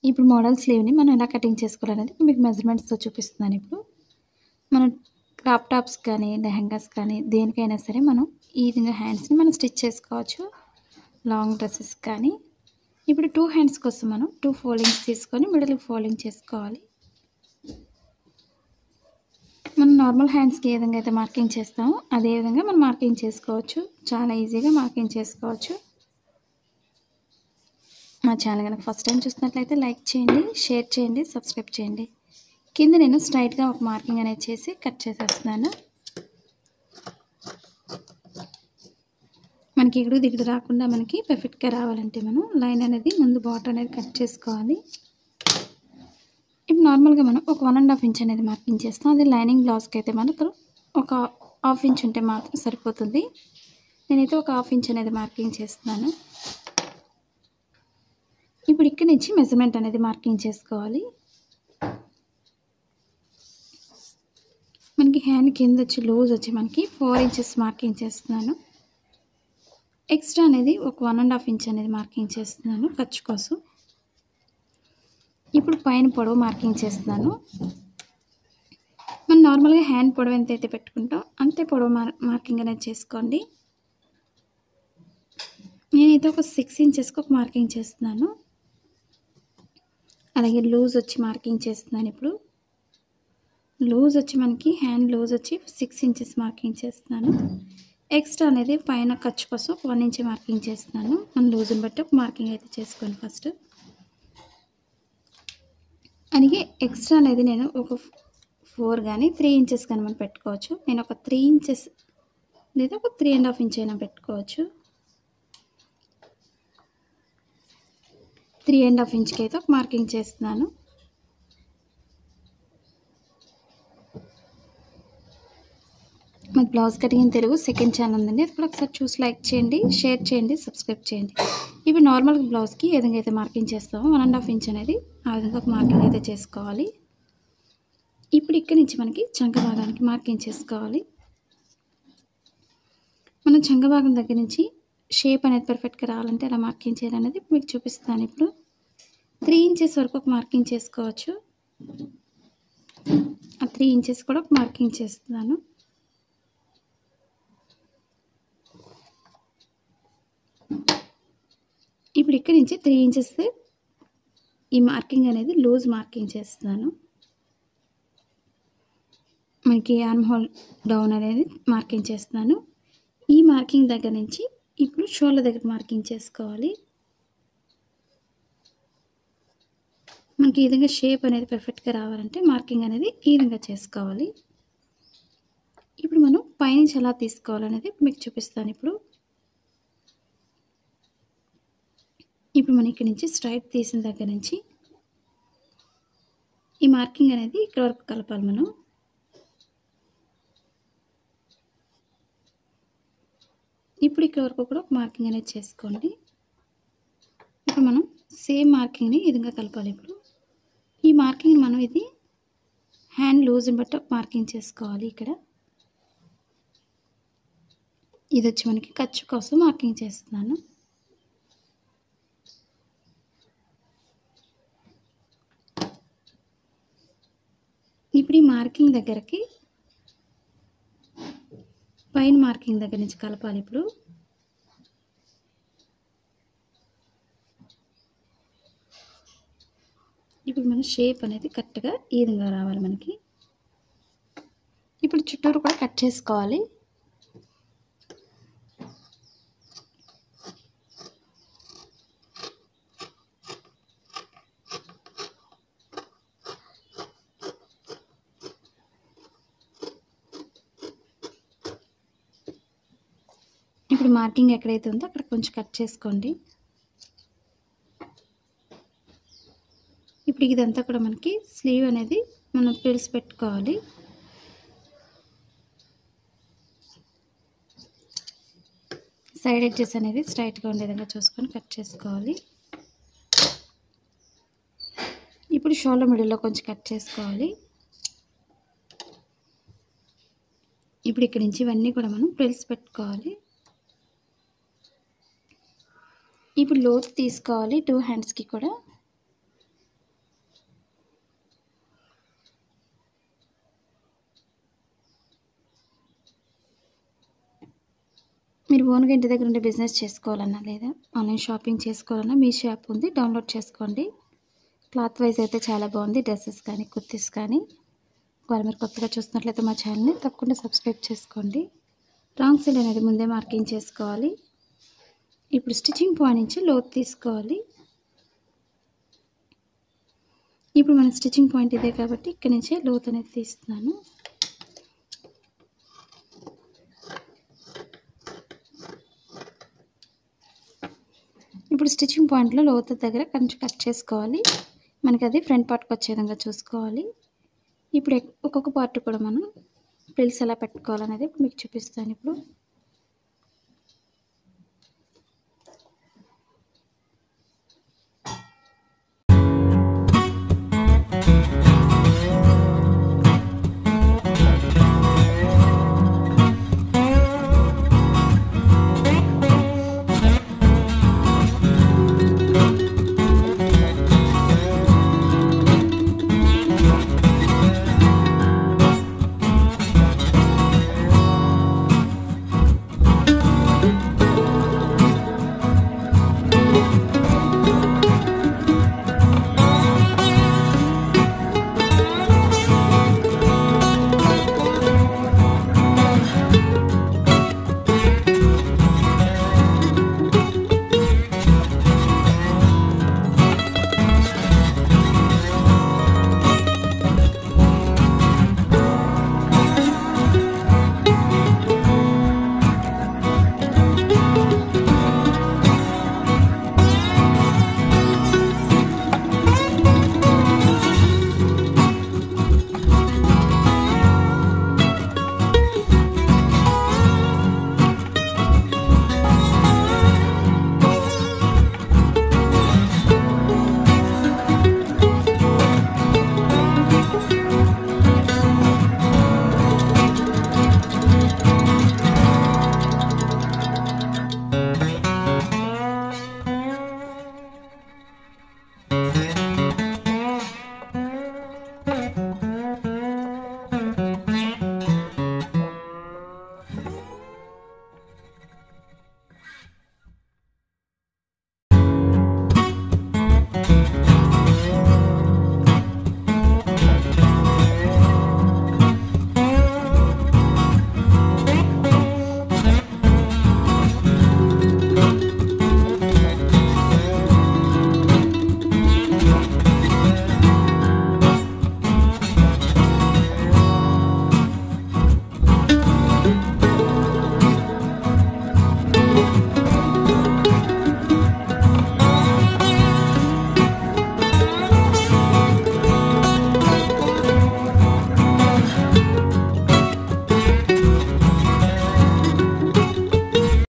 ఇప్పుడు మోడల్ స్లీవ్ని మనం ఎలా కటింగ్ చేసుకోవాలనేది మీకు మెజర్మెంట్స్తో చూపిస్తున్నాను ఇప్పుడు మనం క్రాప్ టాప్స్ కానీ లెహంగాస్ కానీ దేనికైనా సరే మనం ఈ విధంగా హ్యాండ్స్ని మనం స్టిచ్ చేసుకోవచ్చు లాంగ్ డ్రెస్సెస్ కానీ ఇప్పుడు టూ హ్యాండ్స్ కోసం మనం టూ ఫోల్డింగ్స్ తీసుకొని మిడిల్ ఫోల్డింగ్ చేసుకోవాలి మనం నార్మల్ హ్యాండ్స్కి ఏ విధంగా అయితే మార్కింగ్ చేస్తామో అదే విధంగా మనం మార్కింగ్ చేసుకోవచ్చు చాలా ఈజీగా మార్కింగ్ చేసుకోవచ్చు మా ఛానల్ కనుక ఫస్ట్ టైం చూసినట్లయితే లైక్ చేయండి షేర్ చేయండి సబ్స్క్రైబ్ చేయండి కింద నేను స్ట్రైట్గా ఒక మార్కింగ్ అనేది చేసి కట్ చేసేస్తున్నాను మనకి ఇగుడు దిగుడు రాకుండా మనకి పర్ఫెక్ట్గా రావాలంటే మనం లైన్ అనేది ముందు బాటర్ అనేది కట్ చేసుకోవాలి ఇప్పుడు నార్మల్గా మనం ఒక వన్ అండ్ హాఫ్ ఇంచ్ అనేది మార్కింగ్ చేస్తాం అది లైనింగ్ బ్లౌజ్కి అయితే మనకు ఒక హాఫ్ ఇంచ్ ఉంటే మాత్రం సరిపోతుంది నేనైతే ఒక హాఫ్ ఇంచ్ అనేది మార్కింగ్ చేస్తున్నాను ఇప్పుడు ఇక్కడి నుంచి మెజర్మెంట్ అనేది మార్కింగ్ చేసుకోవాలి మనకి హ్యాండ్ కింద వచ్చి లూజ్ వచ్చి మనకి ఫోర్ ఇంచెస్ మార్కింగ్ చేస్తున్నాను ఎక్స్ట్రా అనేది ఒక వన్ అండ్ హాఫ్ ఇంచ్ అనేది మార్కింగ్ చేస్తున్నాను ఖర్చు కోసం ఇప్పుడు పైన పొడవు మార్కింగ్ చేస్తున్నాను మనం నార్మల్గా హ్యాండ్ పొడవు ఎంత అయితే పెట్టుకుంటాం అంతే పొడవు మార్ మార్కింగ్ అనేది చేసుకోండి నేనైతే ఒక సిక్స్ ఇంచెస్కి ఒక మార్కింగ్ చేస్తున్నాను అలాగే లూజ్ వచ్చి మార్కింగ్ చేస్తున్నాను ఇప్పుడు లూజ్ వచ్చి మనకి హ్యాండ్ లూజ్ వచ్చి సిక్స్ ఇంచెస్ మార్కింగ్ చేస్తున్నాను ఎక్స్ట్రా అనేది పైన ఖర్చు కోసం ఒక వన్ ఇంచ్ మార్కింగ్ చేస్తున్నాను మన లూజ్ని బట్టి ఒక మార్కింగ్ అయితే చేసుకోండి ఫస్ట్ అలాగే ఎక్స్ట్రా అనేది నేను ఒక ఫోర్ కానీ త్రీ ఇంచెస్ కానీ మనం పెట్టుకోవచ్చు నేను ఒక త్రీ ఇంచెస్ లేదా ఒక త్రీ అండ్ హాఫ్ ఇంచ్ అయినా పెట్టుకోవచ్చు త్రీ అండ్ హాఫ్ ఇంచ్కి అయితే ఒక మార్కింగ్ చేస్తున్నాను మాది blouse cutting in Telugu second channel ఉందండి అది కూడా ఒకసారి చూసి లైక్ చేయండి షేర్ చేయండి సబ్స్క్రైబ్ చేయండి ఇప్పుడు నార్మల్ బ్లౌజ్కి ఏ విధంగా అయితే మార్కింగ్ చేస్తామో వన్ అండ్ హాఫ్ ఇంచ్ అనేది ఆ విధంగా ఒక మార్కింగ్ అయితే చేసుకోవాలి ఇప్పుడు ఇక్కడి నుంచి మనకి చంక భాగానికి మార్కింగ్ చేసుకోవాలి మనం చంక భాగం దగ్గర నుంచి షేప్ అనేది పర్ఫెక్ట్గా రావాలంటే ఎలా మార్కింగ్ చేయాలనేది మీకు చూపిస్తాను ఇప్పుడు త్రీ ఇంచెస్ వరకు ఒక మార్కింగ్ చేసుకోవచ్చు ఆ త్రీ ఇంచెస్ కూడా ఒక మార్కింగ్ చేస్తున్నాను ఇప్పుడు ఇక్కడి నుంచి త్రీ ఇంచెస్ ఈ మార్కింగ్ అనేది లూజ్ మార్కింగ్ చేస్తున్నాను మనకి ఆర్మ్ హోల్ డౌన్ అనేది మార్కింగ్ చేస్తున్నాను ఈ మార్కింగ్ దగ్గర నుంచి ఇప్పుడు షోల్డర్ దగ్గర మార్కింగ్ చేసుకోవాలి మనకి ఈ విధంగా షేప్ అనేది పర్ఫెక్ట్గా రావాలంటే మార్కింగ్ అనేది ఈ విధంగా చేసుకోవాలి ఇప్పుడు మనం పైనుంచి ఎలా తీసుకోవాలనేది మీకు చూపిస్తాను ఇప్పుడు ఇప్పుడు మనం ఇక్కడ నుంచి స్ట్రైట్ తీసిన దగ్గర నుంచి ఈ మార్కింగ్ అనేది ఇక్కడ వరకు కలపాలి మనం ఇప్పుడు ఇక్కడ వరకు కూడా ఒక మార్కింగ్ అనేది చేసుకోండి ఇప్పుడు మనం సేమ్ మార్కింగ్ని ఈ విధంగా కలపాలి ఇప్పుడు ఈ మార్కింగ్ మనం ఇది హ్యాండ్ లూజ్ని బట్టి ఒక మార్కింగ్ చేసుకోవాలి ఇక్కడ ఇది వచ్చి మనకి ఖర్చు కోసం మార్కింగ్ చేస్తున్నాను ఇప్పుడు ఈ మార్కింగ్ దగ్గరకి పైన మార్కింగ్ దగ్గర నుంచి కలపాలి ఇప్పుడు ఇప్పుడు మన షేప్ అనేది కరెక్ట్గా ఈ విధంగా రావాలి మనకి ఇప్పుడు చుట్టూరు కూడా కట్ చేసుకోవాలి ఇప్పుడు మార్కింగ్ ఎక్కడైతే ఉందో అక్కడ కొంచెం కట్ చేసుకోండి ఇప్పుడు ఇదంతా కూడా మనకి స్లీవ్ అనేది మనం పిల్స్ పెట్టుకోవాలి సైడ్ ఎడ్జెస్ అనేది స్ట్రైట్గా ఉండే విధంగా చూసుకొని కట్ చేసుకోవాలి ఇప్పుడు షోల్డర్ మిడిల్లో కొంచెం కట్ చేసుకోవాలి ఇప్పుడు ఇక్కడి నుంచి ఇవన్నీ కూడా మనం ప్రిల్స్ పెట్టుకోవాలి ఇప్పుడు లోతు తీసుకోవాలి టూ హ్యాండ్స్కి కూడా మీరు ఓన్గా ఇంటి దగ్గర ఉండే బిజినెస్ చేసుకోవాలన్నా లేదా ఆన్లైన్ షాపింగ్ చేసుకోవాలన్నా మీ షాప్ ఉంది డౌన్లోడ్ చేసుకోండి క్లాత్ వైజ్ అయితే చాలా బాగుంది డ్రెస్సెస్ కానీ కుర్తీస్ కానీ ఒకవేళ మీరు కొత్తగా చూస్తున్నట్లయితే మా ఛానల్ని తప్పకుండా సబ్స్క్రైబ్ చేసుకోండి రాంగ్ సైడ్ అనేది ముందే మార్కింగ్ చేసుకోవాలి ఇప్పుడు స్టిచ్చింగ్ పాయింట్ నుంచి లోతు తీసుకోవాలి ఇప్పుడు మన స్టిచ్చింగ్ పాయింట్ ఇదే కాబట్టి ఇక్కడ నుంచే లోతు అనేది తీస్తున్నాను ఇప్పుడు స్టిచ్చింగ్ పాయింట్లో లోతు దగ్గర కొంచెం కట్ చేసుకోవాలి మనకి అది ఫ్రంట్ పార్ట్కి వచ్చే విధంగా చూసుకోవాలి ఇప్పుడు ఎక్- ఒక్కొక్క పార్ట్ కూడా మనం ప్రిల్స్ ఎలా పెట్టుకోవాలనేది ఇప్పుడు మీకు చూపిస్తాను ఇప్పుడు